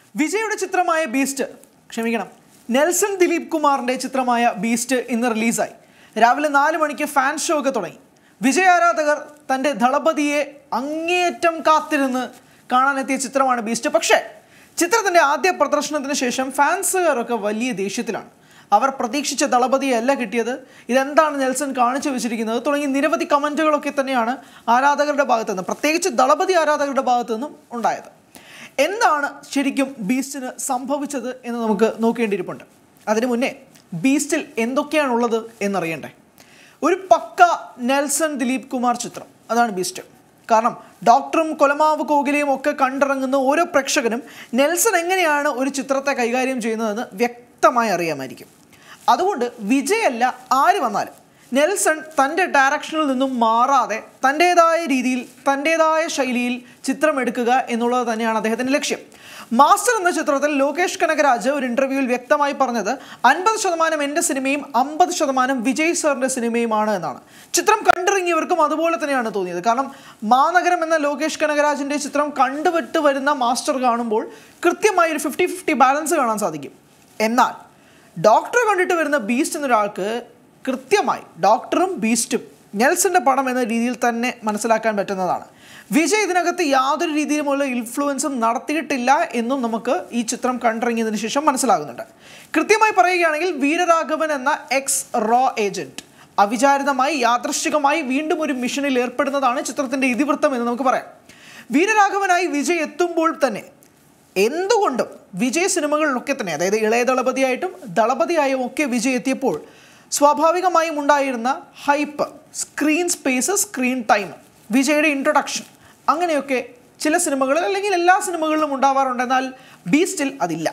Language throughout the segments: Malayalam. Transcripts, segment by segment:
വിജയുടെ ചിത്രമായ ബീസ്റ്റ് ക്ഷമിക്കണം നെൽസൺ ദിലീപ് കുമാറിന്റെ ചിത്രമായ ബീസ്റ്റ് ഇന്ന് റിലീസായി രാവിലെ നാല് മണിക്ക് ഫാൻ ഷോ ഒക്കെ തുടങ്ങി വിജയ് ആരാധകർ തൻ്റെ ദളപതിയെ അങ്ങേയറ്റം കാത്തിരുന്ന് കാണാനെത്തിയ ചിത്രമാണ് ബീസ്റ്റ് പക്ഷേ ചിത്രത്തിന്റെ ആദ്യ പ്രദർശനത്തിന് ശേഷം ഫാൻസുകാരൊക്കെ വലിയ ദേഷ്യത്തിലാണ് അവർ പ്രതീക്ഷിച്ച ദളപതിയല്ല കിട്ടിയത് ഇതെന്താണ് നെൽസൺ കാണിച്ചു വെച്ചിരിക്കുന്നത് തുടങ്ങി നിരവധി കമൻറ്റുകളൊക്കെ തന്നെയാണ് ആരാധകരുടെ ഭാഗത്തു നിന്ന് പ്രത്യേകിച്ച് ദളപതി ആരാധകരുടെ ഭാഗത്തു നിന്നും ഉണ്ടായത് എന്താണ് ശരിക്കും ബീസ്റ്റിന് സംഭവിച്ചത് എന്ന് നമുക്ക് നോക്കേണ്ടിയിരിപ്പുണ്ട് അതിനു മുന്നേ ബീസ്റ്റിൽ എന്തൊക്കെയാണുള്ളത് എന്നറിയണ്ടേ ഒരു പക്ക നെൽസൺ ദിലീപ് കുമാർ ചിത്രം അതാണ് ബീസ്റ്റ് കാരണം ഡോക്ടറും കൊലമാവ് കോകിലയും ഒക്കെ കണ്ടിറങ്ങുന്ന ഓരോ പ്രേക്ഷകനും നെൽസൺ എങ്ങനെയാണ് ഒരു ചിത്രത്തെ കൈകാര്യം ചെയ്യുന്നതെന്ന് വ്യക്തമായി അറിയാമായിരിക്കും അതുകൊണ്ട് വിജയല്ല ആര് വന്നാലും നെൽസൺ തൻ്റെ ഡയറക്ഷനിൽ നിന്നും മാറാതെ തൻ്റേതായ രീതിയിൽ തൻ്റേതായ ശൈലിയിൽ ചിത്രം എടുക്കുക എന്നുള്ളത് തന്നെയാണ് അദ്ദേഹത്തിൻ്റെ ലക്ഷ്യം മാസ്റ്റർ എന്ന ചിത്രത്തിൽ ലോകേഷ് കനകരാജ് ഒരു ഇന്റർവ്യൂവിൽ വ്യക്തമായി പറഞ്ഞത് അൻപത് ശതമാനം എൻ്റെ സിനിമയും അമ്പത് ശതമാനം വിജയ് സാറിൻ്റെ സിനിമയുമാണ് എന്നാണ് ചിത്രം കണ്ടിറങ്ങിയവർക്കും അതുപോലെ തന്നെയാണ് തോന്നിയത് കാരണം മാനഗരം എന്ന ലോകേഷ് കനകരാജിൻ്റെ ചിത്രം കണ്ടുവിട്ട് വരുന്ന മാസ്റ്റർ കാണുമ്പോൾ കൃത്യമായി ഒരു ഫിഫ്റ്റി ഫിഫ്റ്റി ബാലൻസ് കാണാൻ സാധിക്കും എന്നാൽ ഡോക്ടർ കണ്ടിട്ട് വരുന്ന ബീസ്റ്റ് എന്നൊരാൾക്ക് കൃത്യമായി ഡോക്ടറും ബീസ്റ്റും നെൽസന്റെ പടം എന്ന രീതിയിൽ തന്നെ മനസ്സിലാക്കാൻ പറ്റുന്നതാണ് വിജയ് ഇതിനകത്ത് യാതൊരു രീതിയിലുമുള്ള ഇൻഫ്ലുവൻസും നടത്തിയിട്ടില്ല എന്നും നമുക്ക് ഈ ചിത്രം കണ്ടിറങ്ങിയതിന് ശേഷം മനസ്സിലാകുന്നുണ്ട് കൃത്യമായി പറയുകയാണെങ്കിൽ വീരരാഘവൻ എന്ന എക്സ് റോ ഏജന്റ് അവിചാരിതമായി യാദൃശ്ചികമായി വീണ്ടും ഒരു മിഷനിൽ ഏർപ്പെടുന്നതാണ് ചിത്രത്തിന്റെ ഇതിവൃത്തം എന്ന് നമുക്ക് പറയാം വീരരാഘവനായി വിജയ് എത്തുമ്പോൾ തന്നെ എന്തുകൊണ്ടും വിജയ് സിനിമകളിലൊക്കെ തന്നെ അതായത് ഇളയ ദളപതിയായിട്ടും ദളപതിയായും ഒക്കെ വിജയ് എത്തിയപ്പോൾ സ്വാഭാവികമായും ഉണ്ടായിരുന്ന hype screen space screen time വിജയുടെ ഇൻട്രൊഡക്ഷൻ അങ്ങനെയൊക്കെ ചില സിനിമകളിൽ അല്ലെങ്കിൽ എല്ലാ സിനിമകളിലും ഉണ്ടാവാറുണ്ട് എന്നാൽ ബീസ്റ്റിൽ അതില്ല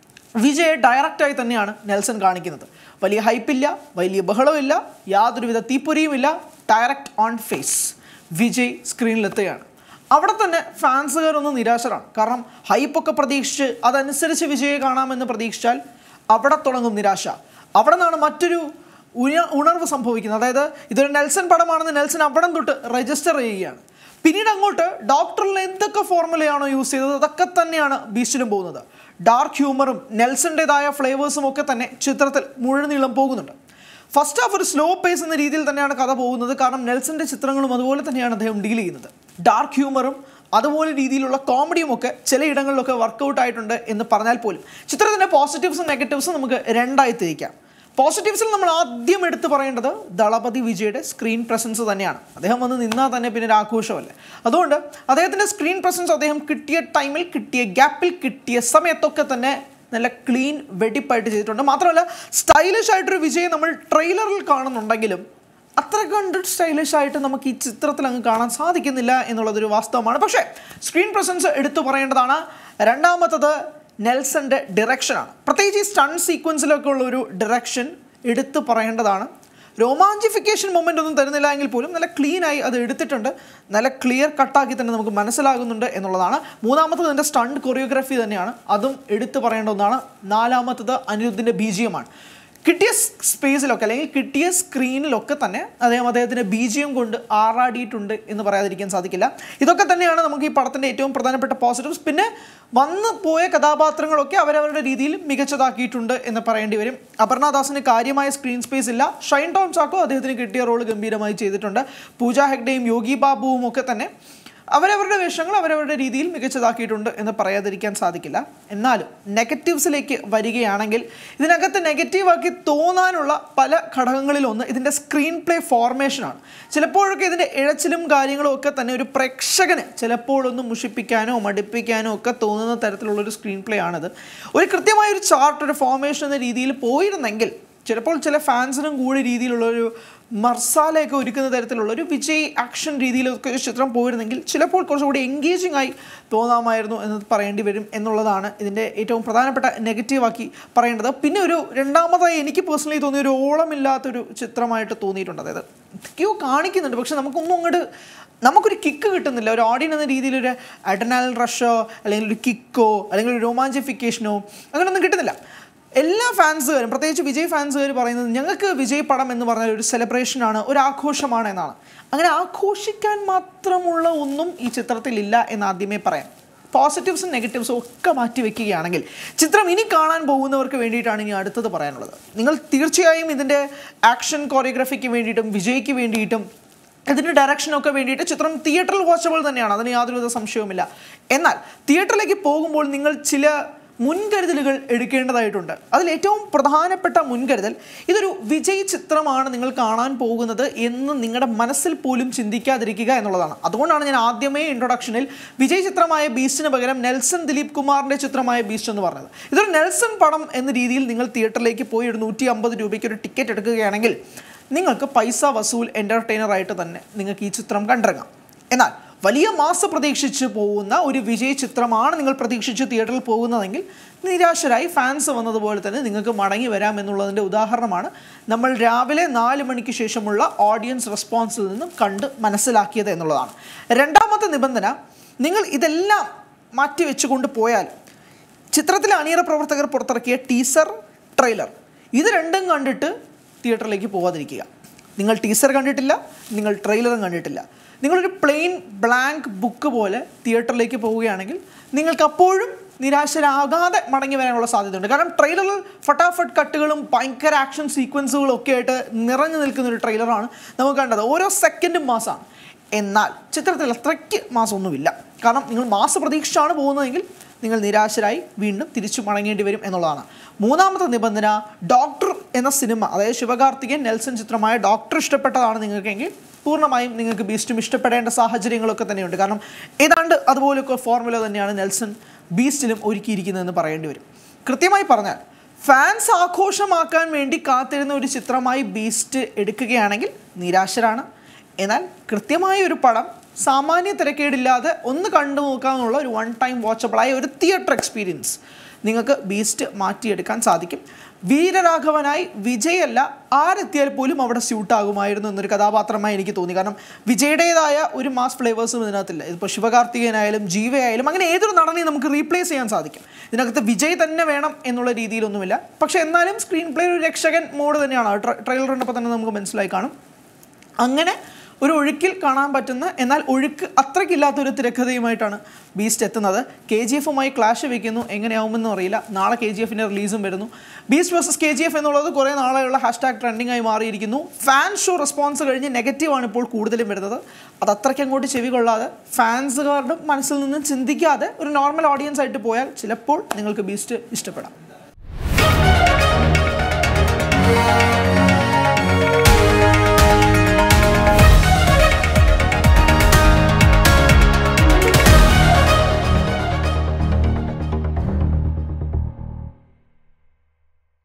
വിജയ് ഡയറക്റ്റായി തന്നെയാണ് നെൽസൺ കാണിക്കുന്നത് വലിയ ഹൈപ്പില്ല വലിയ ബഹളമില്ല യാതൊരുവിധ തീപ്പൊരിയുമില്ല ഡയറക്റ്റ് ഓൺ ഫേസ് വിജയ് സ്ക്രീനിലെത്തുകയാണ് അവിടെ തന്നെ ഫാൻസുകാരൊന്ന് നിരാശരാണ് കാരണം ഹൈപ്പൊക്കെ പ്രതീക്ഷിച്ച് അതനുസരിച്ച് വിജയെ കാണാമെന്ന് പ്രതീക്ഷിച്ചാൽ അവിടെ തുടങ്ങും നിരാശ അവിടെ നിന്നാണ് മറ്റൊരു ഉയ- ഉണർവ് സംഭവിക്കുന്നത് അതായത് ഇതൊരു നെൽസൺ പടമാണെന്ന് നെൽസൺ അവിടെ തൊട്ട് രജിസ്റ്റർ ചെയ്യുകയാണ് പിന്നീട് അങ്ങോട്ട് ഡോക്ടറിൽ എന്തൊക്കെ ഫോർമുലയാണോ യൂസ് ചെയ്തത് അതൊക്കെ തന്നെയാണ് ബീസ്റ്റിലും പോകുന്നത് ഡാർക്ക് ഹ്യൂമറും നെൽസൻ്റെതായ ഫ്ലേവേഴ്സും ഒക്കെ തന്നെ ചിത്രത്തിൽ മുഴുനീളം പോകുന്നുണ്ട് ഫസ്റ്റ് ഹാഫ് ഒരു സ്ലോ പേസ് എന്ന രീതിയിൽ തന്നെയാണ് കഥ പോകുന്നത് കാരണം നെൽസന്റെ ചിത്രങ്ങളും അതുപോലെ തന്നെയാണ് അദ്ദേഹം ഡീൽ ചെയ്യുന്നത് ഡാർക്ക് ഹ്യൂമറും അതുപോലെ രീതിയിലുള്ള കോമഡിയും ഒക്കെ ചിലയിടങ്ങളിലൊക്കെ വർക്കൗട്ട് ആയിട്ടുണ്ട് എന്ന് പറഞ്ഞാൽ പോലും ചിത്രത്തിൻ്റെ പോസിറ്റീവ്സും നെഗറ്റീവ്സും നമുക്ക് രണ്ടായി തിരിക്കാം പോസിറ്റീവ്സിൽ നമ്മൾ ആദ്യം എടുത്തു പറയേണ്ടത് ദളപതി വിജയുടെ സ്ക്രീൻ പ്രസൻസ് തന്നെയാണ് അദ്ദേഹം വന്ന് നിന്നാൽ തന്നെ പിന്നെ ഒരു ആഘോഷമല്ലേ അതുകൊണ്ട് അദ്ദേഹത്തിൻ്റെ സ്ക്രീൻ പ്രസൻസ് അദ്ദേഹം കിട്ടിയ ടൈമിൽ കിട്ടിയ ഗ്യാപ്പിൽ കിട്ടിയ സമയത്തൊക്കെ തന്നെ നല്ല ക്ലീൻ വെടിപ്പായിട്ട് ചെയ്തിട്ടുണ്ട് മാത്രമല്ല സ്റ്റൈലിഷ് ആയിട്ടൊരു വിജയം നമ്മൾ ട്രെയിലറിൽ കാണുന്നുണ്ടെങ്കിലും അത്ര കണ്ട് സ്റ്റൈലിഷ് ആയിട്ട് നമുക്ക് ഈ ചിത്രത്തിൽ അങ്ങ് കാണാൻ സാധിക്കുന്നില്ല എന്നുള്ളതൊരു വാസ്തവമാണ് പക്ഷേ സ്ക്രീൻ പ്രസൻസ് എടുത്തു പറയേണ്ടതാണ് രണ്ടാമത്തത് നെൽസന്റെ ഡിറക്ഷനാണ് പ്രത്യേകിച്ച് ഈ സ്റ്റൺ സീക്വൻസിലൊക്കെ ഉള്ള ഒരു ഡിറക്ഷൻ എടുത്തു പറയേണ്ടതാണ് രോമാഞ്ചിഫിക്കേഷൻ മൊമെൻ്റ് ഒന്നും തരുന്നില്ല എങ്കിൽ പോലും നല്ല ക്ലീൻ ആയി അത് എടുത്തിട്ടുണ്ട് നല്ല ക്ലിയർ കട്ടാക്കി തന്നെ നമുക്ക് മനസ്സിലാകുന്നുണ്ട് എന്നുള്ളതാണ് മൂന്നാമത്തത് എൻ്റെ സ്റ്റണ്ട് കൊറിയോഗ്രാഫി തന്നെയാണ് അതും എടുത്തു പറയേണ്ട ഒന്നാണ് നാലാമത്തത് അനിരുദ്ധിൻ്റെ ബീജിയമാണ് കിട്ടിയ സ്പേസിലൊക്കെ അല്ലെങ്കിൽ കിട്ടിയ സ്ക്രീനിലൊക്കെ തന്നെ അദ്ദേഹം അദ്ദേഹത്തിൻ്റെ ബീജിയം കൊണ്ട് ആറാടിയിട്ടുണ്ട് എന്ന് പറയാതിരിക്കാൻ സാധിക്കില്ല ഇതൊക്കെ തന്നെയാണ് നമുക്ക് ഈ പടത്തിൻ്റെ ഏറ്റവും പ്രധാനപ്പെട്ട പോസിറ്റീവ്സ് പിന്നെ വന്നു പോയ കഥാപാത്രങ്ങളൊക്കെ അവരവരുടെ രീതിയിൽ മികച്ചതാക്കിയിട്ടുണ്ട് എന്ന് പറയേണ്ടി വരും അപർണദാസിന് കാര്യമായ സ്ക്രീൻ സ്പേസ് ഇല്ല ഷൈൻ ടോം ചാക്കോ അദ്ദേഹത്തിന് കിട്ടിയ റോൾ ഗംഭീരമായി ചെയ്തിട്ടുണ്ട് പൂജ ഹെഗ്ഡെയും യോഗി ബാബുവും ഒക്കെ തന്നെ അവരവരുടെ വേഷങ്ങൾ അവരവരുടെ രീതിയിൽ മികച്ചതാക്കിയിട്ടുണ്ട് എന്ന് പറയാതിരിക്കാൻ സാധിക്കില്ല എന്നാലും നെഗറ്റീവ്സിലേക്ക് വരികയാണെങ്കിൽ ഇതിനകത്ത് നെഗറ്റീവാക്കി തോന്നാനുള്ള പല ഘടകങ്ങളിലൊന്ന് ഇതിൻ്റെ സ്ക്രീൻ പ്ലേ ഫോർമേഷനാണ് ചിലപ്പോഴൊക്കെ ഇതിൻ്റെ ഇഴച്ചിലും കാര്യങ്ങളും ഒക്കെ തന്നെ ഒരു പ്രേക്ഷകന് ചിലപ്പോഴൊന്ന് മുഷിപ്പിക്കാനോ മടുപ്പിക്കാനോ ഒക്കെ തോന്നുന്ന തരത്തിലുള്ളൊരു സ്ക്രീൻ പ്ലേ ആണിത് ഒരു കൃത്യമായ ഒരു ചാർട്ട് ഒരു ഫോർമേഷൻ എന്ന രീതിയിൽ പോയിരുന്നെങ്കിൽ ചിലപ്പോൾ ചില ഫാൻസിനും കൂടി രീതിയിലുള്ള ഒരു മർസാലയൊക്കെ ഒരുക്കുന്ന തരത്തിലുള്ള ഒരു വിജയ് ആക്ഷൻ രീതിയിലൊക്കെ ഒരു ചിത്രം പോയിരുന്നെങ്കിൽ ചിലപ്പോൾ കുറച്ചുകൂടി എൻഗേജിങ് ആയി തോന്നാമായിരുന്നു എന്ന് പറയേണ്ടി വരും എന്നുള്ളതാണ് ഇതിൻ്റെ ഏറ്റവും പ്രധാനപ്പെട്ട നെഗറ്റീവാക്കി പറയേണ്ടത് പിന്നെ ഒരു രണ്ടാമതായി എനിക്ക് പേഴ്സണലി തോന്നിയ ഒരു ഓളമില്ലാത്തൊരു ചിത്രമായിട്ട് തോന്നിയിട്ടുണ്ട് അതായത് എന്തൊക്കെയോ കാണിക്കുന്നുണ്ട് പക്ഷെ നമുക്കൊന്നും അങ്ങോട്ട് നമുക്കൊരു കിക്ക് കിട്ടുന്നില്ല ഒരു ഓഡിയൻ എന്ന രീതിയിൽ ഒരു അഡനാൽ റഷോ അല്ലെങ്കിൽ ഒരു കിക്കോ അല്ലെങ്കിൽ ഒരു റൊമാൻറ്റിഫിക്കേഷനോ അങ്ങനെയൊന്നും കിട്ടുന്നില്ല എല്ലാ ഫാൻസുകാരും പ്രത്യേകിച്ച് വിജയ് ഫാൻസുകാർ പറയുന്നത് ഞങ്ങൾക്ക് വിജയ് പടം എന്ന് പറഞ്ഞാൽ ഒരു സെലിബ്രേഷനാണ് ഒരു ആഘോഷമാണ് എന്നാണ് അങ്ങനെ ആഘോഷിക്കാൻ മാത്രമുള്ള ഒന്നും ഈ ചിത്രത്തിൽ ഇല്ല എന്ന് ആദ്യമേ പറയാം പോസിറ്റീവ്സും നെഗറ്റീവ്സും ഒക്കെ മാറ്റി വെക്കുകയാണെങ്കിൽ ചിത്രം ഇനി കാണാൻ പോകുന്നവർക്ക് വേണ്ടിയിട്ടാണ് ഇനി അടുത്തത് പറയാനുള്ളത് നിങ്ങൾ തീർച്ചയായും ഇതിൻ്റെ ആക്ഷൻ കോറിയോഗ്രഫിക്ക് വേണ്ടിയിട്ടും വിജയ്ക്ക് വേണ്ടിയിട്ടും ഇതിൻ്റെ ഡയറക്ഷനൊക്കെ വേണ്ടിയിട്ട് ചിത്രം തിയേറ്ററിൽ വാച്ചബിൾ തന്നെയാണ് അതിന് യാതൊരുവിധ സംശയവുമില്ല എന്നാൽ തിയേറ്ററിലേക്ക് പോകുമ്പോൾ നിങ്ങൾ ചില മുൻകരുതലുകൾ എടുക്കേണ്ടതായിട്ടുണ്ട് അതിൽ ഏറ്റവും പ്രധാനപ്പെട്ട മുൻകരുതൽ ഇതൊരു വിജയ് ചിത്രമാണ് നിങ്ങൾ കാണാൻ പോകുന്നത് എന്ന് നിങ്ങളുടെ മനസ്സിൽ പോലും ചിന്തിക്കാതിരിക്കുക എന്നുള്ളതാണ് അതുകൊണ്ടാണ് ഞാൻ ആദ്യമേ ഇൻട്രൊഡക്ഷനിൽ വിജയ് ചിത്രമായ ബീസ്റ്റിന് പകരം നെൽസൺ ദിലീപ് കുമാറിൻ്റെ ചിത്രമായ ബീസ്റ്റ് എന്ന് പറഞ്ഞത് ഇതൊരു നെൽസൺ പടം എന്ന രീതിയിൽ നിങ്ങൾ തിയേറ്ററിലേക്ക് പോയി ഒരു നൂറ്റി അമ്പത് രൂപയ്ക്ക് ഒരു ടിക്കറ്റ് എടുക്കുകയാണെങ്കിൽ നിങ്ങൾക്ക് പൈസ വസൂൽ എൻ്റർടൈനറായിട്ട് തന്നെ നിങ്ങൾക്ക് ഈ ചിത്രം കണ്ടിറങ്ങാം എന്നാൽ വലിയ മാസം പ്രതീക്ഷിച്ച് പോകുന്ന ഒരു വിജയ് ചിത്രമാണ് നിങ്ങൾ പ്രതീക്ഷിച്ച് തിയേറ്ററിൽ പോകുന്നതെങ്കിൽ നിരാശരായി ഫാൻസ് വന്നതുപോലെ തന്നെ നിങ്ങൾക്ക് മടങ്ങി വരാം എന്നുള്ളതിൻ്റെ ഉദാഹരണമാണ് നമ്മൾ രാവിലെ നാല് മണിക്ക് ശേഷമുള്ള ഓഡിയൻസ് റെസ്പോൺസിൽ നിന്നും കണ്ട് മനസ്സിലാക്കിയത് എന്നുള്ളതാണ് രണ്ടാമത്തെ നിബന്ധന നിങ്ങൾ ഇതെല്ലാം മാറ്റി വെച്ചുകൊണ്ട് പോയാൽ ചിത്രത്തിലെ അണിയറ പ്രവർത്തകർ പുറത്തിറക്കിയ ടീസർ ട്രെയിലർ ഇത് രണ്ടും കണ്ടിട്ട് തിയേറ്ററിലേക്ക് പോകാതിരിക്കുക നിങ്ങൾ ടീസർ കണ്ടിട്ടില്ല നിങ്ങൾ ട്രെയിലറും കണ്ടിട്ടില്ല നിങ്ങളൊരു പ്ലെയിൻ ബ്ലാങ്ക് ബുക്ക് പോലെ തിയേറ്ററിലേക്ക് പോവുകയാണെങ്കിൽ നിങ്ങൾക്ക് അപ്പോഴും നിരാശരാകാതെ മടങ്ങി വരാനുള്ള സാധ്യതയുണ്ട് കാരണം ട്രെയിലറിൽ ഫട്ടാഫട്ട് കട്ടുകളും ഭയങ്കര ആക്ഷൻ സീക്വൻസുകളും ഒക്കെ ആയിട്ട് നിറഞ്ഞു നിൽക്കുന്ന ഒരു ട്രെയിലറാണ് നമുക്ക് കണ്ടത് ഓരോ സെക്കൻഡും മാസമാണ് എന്നാൽ ചിത്രത്തിൽ അത്രയ്ക്ക് മാസമൊന്നുമില്ല കാരണം നിങ്ങൾ മാസ പ്രതീക്ഷിച്ചാണ് പോകുന്നതെങ്കിൽ നിങ്ങൾ നിരാശരായി വീണ്ടും തിരിച്ചു മടങ്ങേണ്ടി വരും എന്നുള്ളതാണ് മൂന്നാമത്തെ നിബന്ധന ഡോക്ടർ എന്ന സിനിമ അതായത് ശിവകാർത്തികൻ നെൽസൺ ചിത്രമായ ഡോക്ടർ ഇഷ്ടപ്പെട്ടതാണ് നിങ്ങൾക്കെങ്കിൽ പൂർണ്ണമായും നിങ്ങൾക്ക് ബീസ്റ്റും ഇഷ്ടപ്പെടേണ്ട സാഹചര്യങ്ങളൊക്കെ തന്നെയുണ്ട് കാരണം ഏതാണ്ട് അതുപോലൊക്കെ ഫോർമുല തന്നെയാണ് നെൽസൺ ബീസ്റ്റിലും ഒരുക്കിയിരിക്കുന്നതെന്ന് പറയേണ്ടി വരും കൃത്യമായി പറഞ്ഞാൽ ഫാൻസ് ആഘോഷമാക്കാൻ വേണ്ടി കാത്തിരുന്ന ഒരു ചിത്രമായി ബീസ്റ്റ് എടുക്കുകയാണെങ്കിൽ നിരാശരാണ് എന്നാൽ കൃത്യമായ ഒരു പടം സാമാന്യ തിരക്കേടില്ലാതെ ഒന്ന് കണ്ടു നോക്കാമെന്നുള്ള ഒരു വൺ ടൈം വാച്ചബിളായ ഒരു തിയേറ്റർ എക്സ്പീരിയൻസ് നിങ്ങൾക്ക് ബീസ്റ്റ് മാറ്റിയെടുക്കാൻ സാധിക്കും വീരരാഘവനായി വിജയല്ല ആരെത്തിയാൽ പോലും അവിടെ സ്യൂട്ടാകുമായിരുന്നു എന്നൊരു കഥാപാത്രമായി എനിക്ക് തോന്നി കാരണം വിജയുടേതായ ഒരു മാസ് ഫ്ലേവേഴ്സും ഇതിനകത്തില്ല ഇതിപ്പോൾ ശിവകാർത്തികനായാലും ജീവയായാലും അങ്ങനെ ഏതൊരു നടനെയും നമുക്ക് റീപ്ലേസ് ചെയ്യാൻ സാധിക്കും ഇതിനകത്ത് വിജയ് തന്നെ വേണം എന്നുള്ള രീതിയിലൊന്നുമില്ല പക്ഷേ എന്നാലും സ്ക്രീൻ പ്ലേ ഒരു രക്ഷകൻ മോഡ് തന്നെയാണ് ട്രെയിലർ കണ്ടപ്പോൾ തന്നെ നമുക്ക് മനസ്സിലായി കാണും അങ്ങനെ ഒരു ഒഴുക്കിൽ കാണാൻ പറ്റുന്ന എന്നാൽ ഒഴുക്ക് അത്രയ്ക്കില്ലാത്തൊരു തിരക്കഥയുമായിട്ടാണ് ബീസ്റ്റ് എത്തുന്നത് കെ ജി എഫുമായി ക്ലാഷ് വെക്കുന്നു എങ്ങനെയാവുമെന്നും അറിയില്ല നാളെ കെ ജി എഫിൻ്റെ റിലീസും വരുന്നു Beast versus K G F എന്നുള്ളത് കുറേ നാളെയുള്ള ഹാഷ്ടാഗ് ട്രെൻഡിങ് ആയി മാറിയിരിക്കുന്നു ഫാൻ ഷോ റെസ്പോൺസ് കഴിഞ്ഞ് നെഗറ്റീവാണ് ഇപ്പോൾ കൂടുതലും വരുന്നത് അത് അത്രയ്ക്ക് അങ്ങോട്ട് ചെവി കൊള്ളാതെ ഫാൻസുകാരുടെ മനസ്സിൽ നിന്നും ചിന്തിക്കാതെ ഒരു നോർമൽ ഓഡിയൻസ് ആയിട്ട് പോയാൽ ചിലപ്പോൾ നിങ്ങൾക്ക് ബീസ്റ്റ് ഇഷ്ടപ്പെടാം